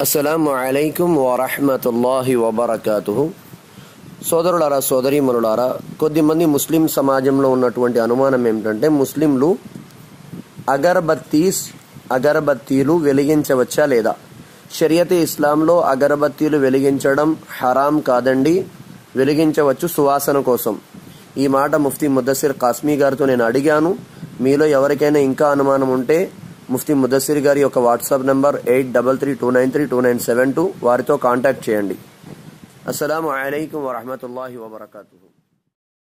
అస్సలాము అలైకుం వరహమతుల్లాహి వబర్కాతుహు సోదరులారా సోదరీమణులారా కొద్దిమంది ముస్లిం సమాజంలో ఉన్నటువంటి అనుమానం ఏమిటంటే ముస్లింలు అగరబత్తీస్ అగరబత్తీలు వెలిగించవచ్చా లేదా షరియత్ ఇస్లాంలో అగరబత్తీలు వెలిగించడం హరాం కాదండి వెలిగించవచ్చు సువాసన కోసం ఈ మాట ముఫ్తీ ముద్దసిర్ కాస్మీ గారితో నేను అడిగాను మీలో ఎవరికైనా ఇంకా అనుమానం ఉంటే ముఫ్తీ ముద్దసిర్ గారి యొక్క WhatsApp number eight double three two nine three two nine seven two వారితో కాంటాక్ట్ చేయండి అస్సలం అయికం వరహమూల వబర్కూ